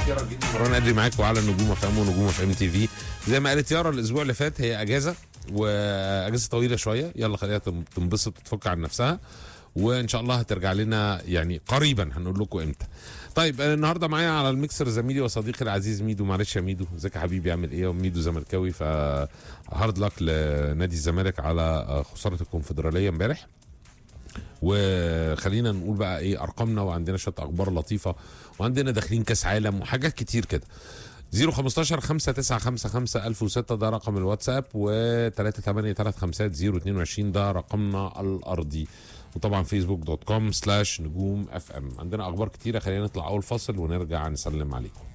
يارا جديد مروان ادري معاكم على نجوم اف ام ونجوم اف ام تي في زي ما قالت يارا الاسبوع اللي فات هي اجازه واجازه طويله شويه يلا خليها تم- تنبسط وتفك عن نفسها وان شاء الله هترجع لنا يعني قريبا هنقول لكم امتى طيب أنا النهارده معايا على الميكسر زميلي وصديقي العزيز ميدو معلش يا ميدو ازيك يا حبيبي عامل ايه وميدو زملكاوي ف هارد لك لنادي الزمالك على خساره الكونفدراليه امبارح وخلينا نقول بقى ايه ارقامنا وعندنا شويه اخبار لطيفه وعندنا داخلين كاس عالم وحاجات كتير كده 015 5955 1006 ده رقم الواتساب و 3835022 ده رقمنا الارضي وطبعا فيسبوك دوت كوم سلاش نجوم اف ام عندنا اخبار كتيره خلينا نطلع اول فاصل ونرجع نسلم عليكم